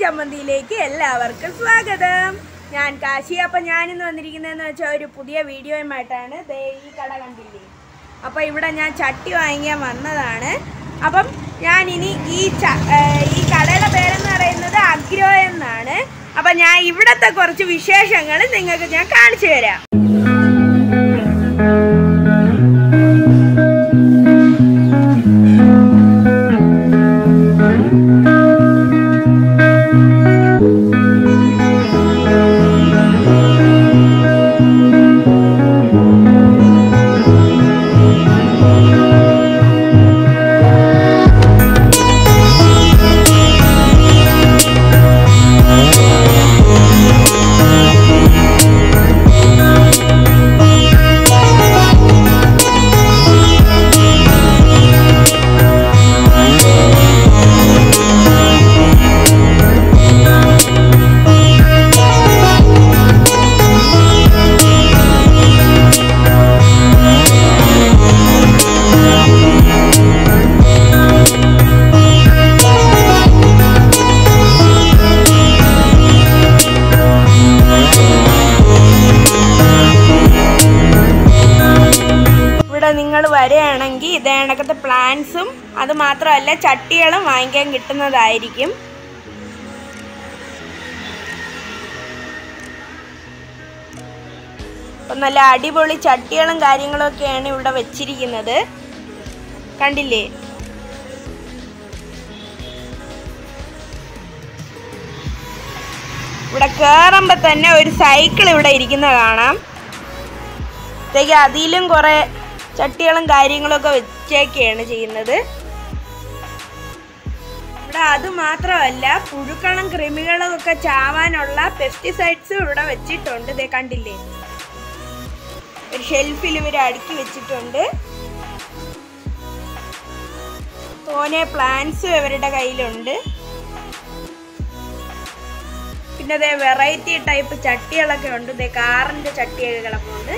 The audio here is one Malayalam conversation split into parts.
ചമ്മന്തിയിലേക്ക് എല്ലാവർക്കും സ്വാഗതം ഞാൻ കാശി അപ്പം ഞാനിന്ന് വന്നിരിക്കുന്നതെന്ന് വെച്ചാൽ ഒരു പുതിയ വീഡിയോയുമായിട്ടാണ് ദേ ഈ കട കണ്ടില്ലേ അപ്പം ഇവിടെ ഞാൻ ചട്ടി വാങ്ങിക്കാൻ വന്നതാണ് അപ്പം ഞാൻ ഇനി ഈ ച ഏർ ഈ കടയുടെ പേരെന്ന് പറയുന്നത് അഗ്രോ എന്നാണ് അപ്പം ഞാൻ ഇവിടുത്തെ കുറച്ച് വിശേഷങ്ങൾ നിങ്ങൾക്ക് ഞാൻ കാണിച്ചു തരാം ഇവിടെ നിങ്ങൾ വരികയാണെങ്കിൽ ഇതേ കണക്കത്തെ പ്ലാന്റ്സും അത് മാത്രമല്ല ചട്ടികളും വാങ്ങിക്കാൻ കിട്ടുന്നതായിരിക്കും അപ്പം നല്ല അടിപൊളി ചട്ടികളും കാര്യങ്ങളും ഒക്കെയാണ് ഇവിടെ വെച്ചിരിക്കുന്നത് കണ്ടില്ലേ ഇവിടെ കയറുമ്പോൾ തന്നെ ഒരു സൈക്കിൾ ഇവിടെ ഇരിക്കുന്ന കാണാം അപ്പോഴത്തേക്ക് അതിലും കുറേ ചട്ടികളും കാര്യങ്ങളും ഒക്കെ വെച്ചേക്കാണ് ചെയ്യുന്നത് ഇവിടെ അത് മാത്രമല്ല പുഴുക്കളും കൃമികളും ഒക്കെ ചാവാനുള്ള പെസ്റ്റിസൈഡ്സും ഇവിടെ വെച്ചിട്ടുണ്ട് ഇതേ കണ്ടില്ലേ ഒരു ഷെൽഫിൽ ഇവർ അടുക്കി വെച്ചിട്ടുണ്ട് തോനെ പ്ലാന്റ്സും ഇവരുടെ കയ്യിലുണ്ട് പിന്നെ അതേ വെറൈറ്റി ടൈപ്പ് ചട്ടികളൊക്കെ ഉണ്ട് ഇതേ കാറിന്റെ ചട്ടിയൊക്കെ കിടപ്പുണ്ട്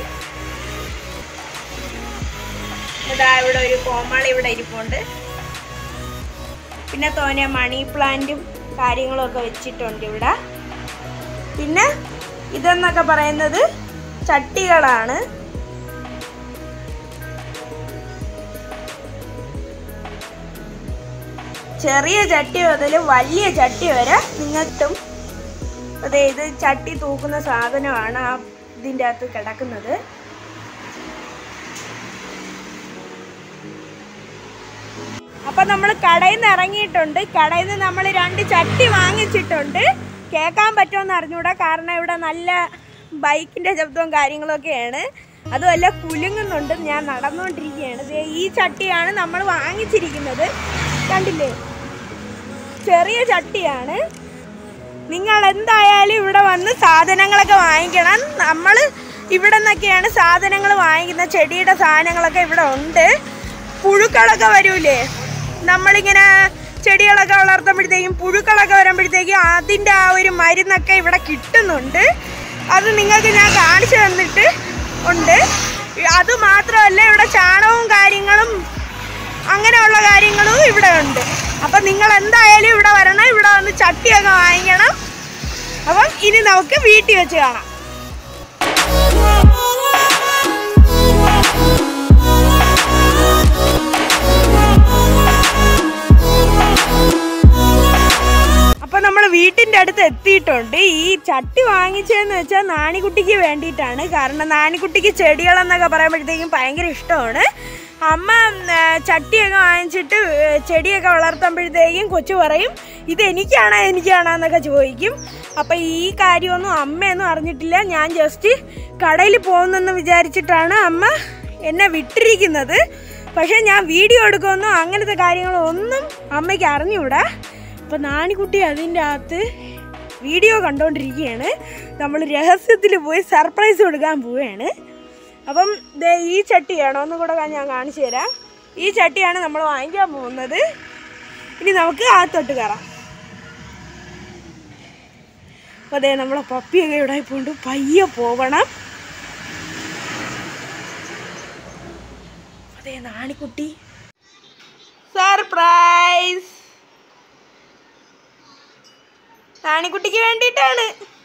ഇതാ ഇവിടെ ഒരു കോമാളി ഇവിടെ ഇരിപ്പുണ്ട് പിന്നെ തോനെ മണി പ്ലാന്റും കാര്യങ്ങളും ഒക്കെ വെച്ചിട്ടുണ്ട് ഇവിടെ പിന്നെ ഇതെന്നൊക്കെ പറയുന്നത് ചട്ടികളാണ് ചെറിയ ചട്ടി മുതൽ വലിയ ചട്ടി വരെ നിങ്ങൾക്കും അതെ ഇത് ചട്ടി തൂക്കുന്ന സാധനമാണ് ആ ഇതിൻ്റെ അകത്ത് കിടക്കുന്നത് അപ്പൊ നമ്മൾ കടയിൽ നിന്ന് ഇറങ്ങിയിട്ടുണ്ട് കടയിൽ നിന്ന് നമ്മൾ രണ്ട് ചട്ടി വാങ്ങിച്ചിട്ടുണ്ട് കേൾക്കാൻ പറ്റുമെന്ന് അറിഞ്ഞൂടാ കാരണം ഇവിടെ നല്ല ബൈക്കിന്റെ ശബ്ദവും കാര്യങ്ങളൊക്കെയാണ് അതുമല്ല കുലുങ്ങുന്നുണ്ട് ഞാൻ നടന്നുകൊണ്ടിരിക്കുകയാണ് ദേ ഈ ചട്ടിയാണ് നമ്മൾ വാങ്ങിച്ചിരിക്കുന്നത് കണ്ടില്ലേ ചെറിയ ചട്ടിയാണ് നിങ്ങൾ എന്തായാലും ഇവിടെ വന്ന് സാധനങ്ങളൊക്കെ വാങ്ങിക്കണം നമ്മൾ ഇവിടെ നിന്നൊക്കെയാണ് സാധനങ്ങൾ വാങ്ങിക്കുന്ന ചെടിയുടെ സാധനങ്ങളൊക്കെ ഇവിടെ ഉണ്ട് പുഴുക്കളൊക്കെ വരൂലേ നമ്മളിങ്ങനെ ചെടികളൊക്കെ വളർത്തുമ്പോഴത്തേക്കും പുഴുക്കളൊക്കെ വരുമ്പോഴത്തേക്കും അതിൻ്റെ ആ ഒരു മരുന്നൊക്കെ ഇവിടെ കിട്ടുന്നുണ്ട് അത് നിങ്ങൾക്ക് ഞാൻ കാണിച്ചു തന്നിട്ട് ഉണ്ട് അത് മാത്രമല്ല ഇവിടെ ചാണകവും കാര്യങ്ങളും അങ്ങനെയുള്ള കാര്യങ്ങളും ഇവിടെ ഉണ്ട് അപ്പം നിങ്ങൾ എന്തായാലും ഇവിടെ വരണം ഇവിടെ വന്ന് ചട്ടിയൊക്കെ വാങ്ങിക്കണം അപ്പം ഇനി നമുക്ക് വീട്ടിൽ വെച്ച് കാണാം അപ്പൊ നമ്മൾ വീട്ടിന്റെ അടുത്ത് എത്തിയിട്ടുണ്ട് ഈ ചട്ടി വാങ്ങിച്ചതെന്ന് വെച്ചാൽ നാണിക്കുട്ടിക്ക് വേണ്ടിയിട്ടാണ് കാരണം നാണിക്കുട്ടിക്ക് ചെടികളെന്നൊക്കെ പറയുമ്പോഴത്തേക്കും ഭയങ്കര ഇഷ്ടമാണ് അമ്മ ആ, ചട്ടിയൊക്കെ വാങ്ങിച്ചിട്ട് ഏ, ചെടിയൊക്കെ വളർത്തുമ്പോഴത്തേക്കും കൊച്ചു പറയും ഇത് എനിക്കാണോ എനിക്കാണോ എന്നൊക്കെ ചോദിക്കും അപ്പം ഈ കാര്യമൊന്നും അമ്മയൊന്നും അറിഞ്ഞിട്ടില്ല ഞാൻ ജസ്റ്റ് കടയിൽ പോകുന്നെന്ന് വിചാരിച്ചിട്ടാണ് അമ്മ എന്നെ വിട്ടിരിക്കുന്നത് പക്ഷേ ഞാൻ വീഡിയോ എടുക്കുമെന്നോ അങ്ങനത്തെ കാര്യങ്ങളൊന്നും അമ്മയ്ക്ക് അറിഞ്ഞൂടാ അപ്പം നാണിക്കുട്ടി അതിൻ്റെ അകത്ത് വീഡിയോ കണ്ടുകൊണ്ടിരിക്കുകയാണ് നമ്മൾ രഹസ്യത്തിൽ പോയി സർപ്രൈസ് കൊടുക്കാൻ പോവുകയാണ് അപ്പം ദേ ഈ ചട്ടിയാണോ ഒന്നും കൂടെ ഞാൻ കാണിച്ചു തരാം ഈ ചട്ടിയാണ് നമ്മൾ വാങ്ങിക്കാൻ പോകുന്നത് ഇനി നമുക്ക് അകത്തോട്ട് കയറാം അപ്പോൾ അതെ നമ്മളെ പപ്പിയൊക്കെ ഇവിടെ പോണ്ട് പയ്യെ പോകണം അതെ നാണിക്കുട്ടി സർപ്രൈസ് നാണിക്കുട്ടിക്ക് വേണ്ടിയിട്ടാണ്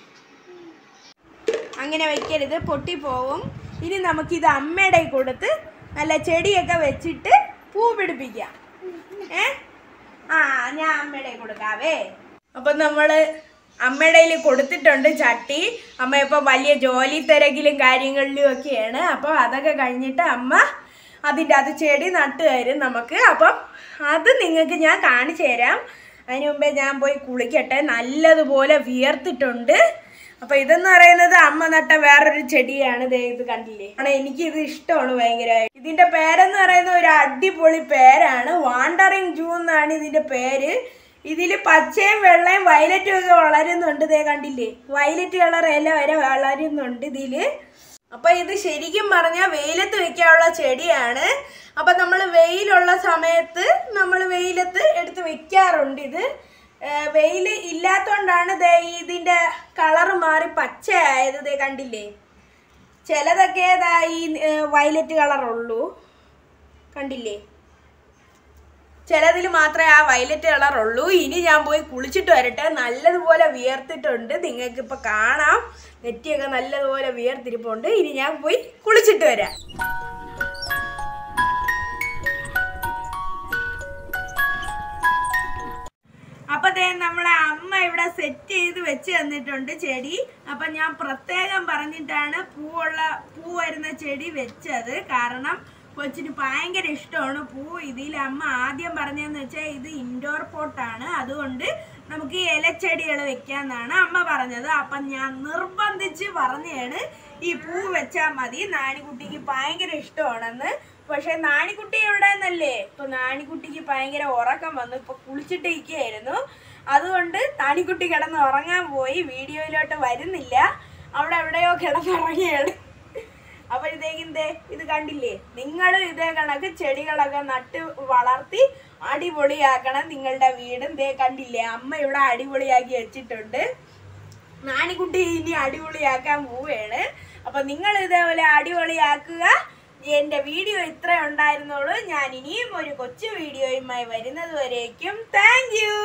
അങ്ങനെ വെക്കരുത് പൊട്ടിപ്പോവും ഇനി നമുക്കിത് അമ്മയുടെ കയ്യിൽ കൊടുത്ത് നല്ല ചെടിയൊക്കെ വെച്ചിട്ട് പൂ പിടിപ്പിക്കാം ഏ ആ ഞാൻ അമ്മയുടെ കയ്യിൽ കൊടുക്കാവേ അപ്പം നമ്മൾ അമ്മയുടെ കയ്യിൽ കൊടുത്തിട്ടുണ്ട് ചട്ടി അമ്മ ഇപ്പം വലിയ ജോലി തിരക്കിലും കാര്യങ്ങളിലും ഒക്കെയാണ് അപ്പോൾ അതൊക്കെ കഴിഞ്ഞിട്ട് അമ്മ അതിൻ്റെ അത് ചെടി നട്ട് തരും നമുക്ക് അപ്പം അത് നിങ്ങൾക്ക് ഞാൻ കാണിച്ചു തരാം അതിന് മുമ്പേ ഞാൻ പോയി കുളിക്കട്ടെ നല്ലതുപോലെ വിയർത്തിട്ടുണ്ട് അപ്പൊ ഇതെന്ന് പറയുന്നത് അമ്മ നട്ട വേറൊരു ചെടിയാണ് ദേ ഇത് കണ്ടില്ലേ ആണ് എനിക്ക് ഇത് ഇഷ്ടമാണ് ഭയങ്കരമായി ഇതിന്റെ പേരെന്ന് പറയുന്നത് ഒരു അടിപൊളി പേരാണ് വാണ്ടറിങ് ജൂ എന്നാണ് ഇതിന്റെ പേര് ഇതിൽ പച്ചയും വെള്ളയും വയലറ്റും ഒക്കെ വളരുന്നുണ്ട് ദേ കണ്ടില്ലേ വയലറ്റ് കളർ ഇല വരെ വളരുന്നുണ്ട് ഇതില് അപ്പൊ ഇത് ശരിക്കും പറഞ്ഞാൽ വെയിലത്ത് വെക്കാനുള്ള ചെടിയാണ് അപ്പൊ നമ്മൾ വെയിലുള്ള സമയത്ത് നമ്മൾ വെയിലത്ത് എടുത്ത് വെക്കാറുണ്ട് ഇത് ഏഹ് വെയിൽ ഇല്ലാത്തോണ്ടാണ് ദേ ഇതിന്റെ കളർ മാറി പച്ചയായത് ദേ കണ്ടില്ലേ ചിലതൊക്കെ ദാ ഈ വയലറ്റ് കളർ ഉള്ളൂ കണ്ടില്ലേ ചിലതിൽ മാത്രമേ ആ വയലറ്റ് കളർ ഉള്ളൂ ഇനി ഞാൻ പോയി കുളിച്ചിട്ട് വരട്ടെ നല്ലതുപോലെ വിയർത്തിട്ടുണ്ട് നിങ്ങൾക്ക് ഇപ്പൊ കാണാം നെറ്റിയൊക്കെ നല്ലതുപോലെ വിയർത്തിരിപ്പുണ്ട് ഇനി ഞാൻ പോയി കുളിച്ചിട്ട് വരാം അപ്പൊ ദേ നമ്മളെ അമ്മ ഇവിടെ സെറ്റ് ചെയ്ത് വെച്ച് തന്നിട്ടുണ്ട് ചെടി അപ്പൊ ഞാൻ പ്രത്യേകം പറഞ്ഞിട്ടാണ് പൂവുള്ള പൂ വരുന്ന ചെടി വെച്ചത് കാരണം കൊച്ചിന് ഭയങ്കര ഇഷ്ടമാണ് പൂ ഇതിൽ അമ്മ ആദ്യം പറഞ്ഞതെന്ന് വെച്ചാൽ ഇത് ഇൻഡോർ പോട്ടാണ് അതുകൊണ്ട് നമുക്ക് ഈ ഇലച്ചെടികൾ വെക്കാന്നാണ് അമ്മ പറഞ്ഞത് അപ്പം ഞാൻ നിർബന്ധിച്ച് പറഞ്ഞതാണ് ഈ പൂ വെച്ചാൽ മതി നാണിക്കുട്ടിക്ക് ഭയങ്കര ഇഷ്ടമാണെന്ന് പക്ഷെ നാണിക്കുട്ടി എവിടെ നിന്നല്ലേ ഇപ്പൊ നാണിക്കുട്ടിക്ക് ഭയങ്കര ഉറക്കം വന്നു ഇപ്പൊ കുളിച്ചിട്ടിരിക്കുകയായിരുന്നു അതുകൊണ്ട് നാണിക്കുട്ടി കിടന്ന് ഉറങ്ങാൻ പോയി വീഡിയോയിലോട്ട് വരുന്നില്ല അവിടെ എവിടെയോ കിടന്നുറങ്ങിയാണ് അപ്പോഴത്തേക്കും ദേ ഇത് കണ്ടില്ലേ നിങ്ങളും ഇതേ കണക്ക് ചെടികളൊക്കെ നട്ട് വളർത്തി അടിപൊളിയാക്കണം നിങ്ങളുടെ വീടും ദേ കണ്ടില്ലേ അമ്മ ഇവിടെ അടിപൊളിയാക്കി വെച്ചിട്ടുണ്ട് നാണിക്കുട്ടി ഇനി അടിപൊളിയാക്കാൻ പോവുകയാണ് അപ്പൊ നിങ്ങൾ ഇതേപോലെ അടിപൊളിയാക്കുക എന്റെ വീഡിയോ ഇത്ര ഉണ്ടായിരുന്നുള്ളൂ ഞാൻ ഇനിയും ഒരു കൊച്ചു വീഡിയോയുമായി വരുന്നത് വരേക്കും താങ്ക് യു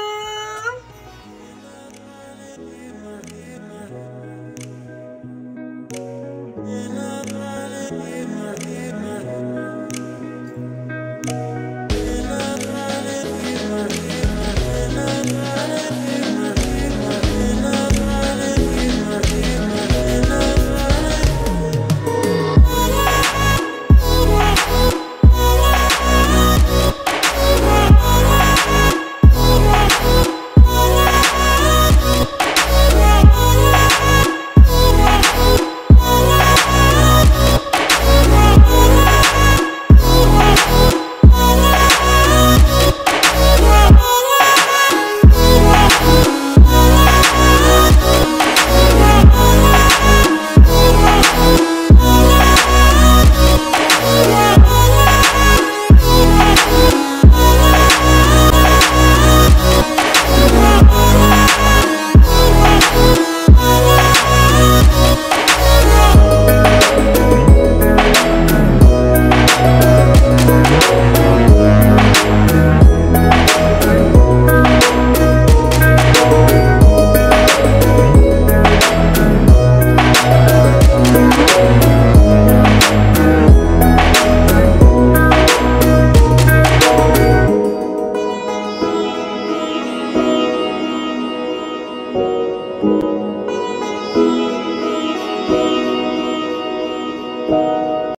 Thank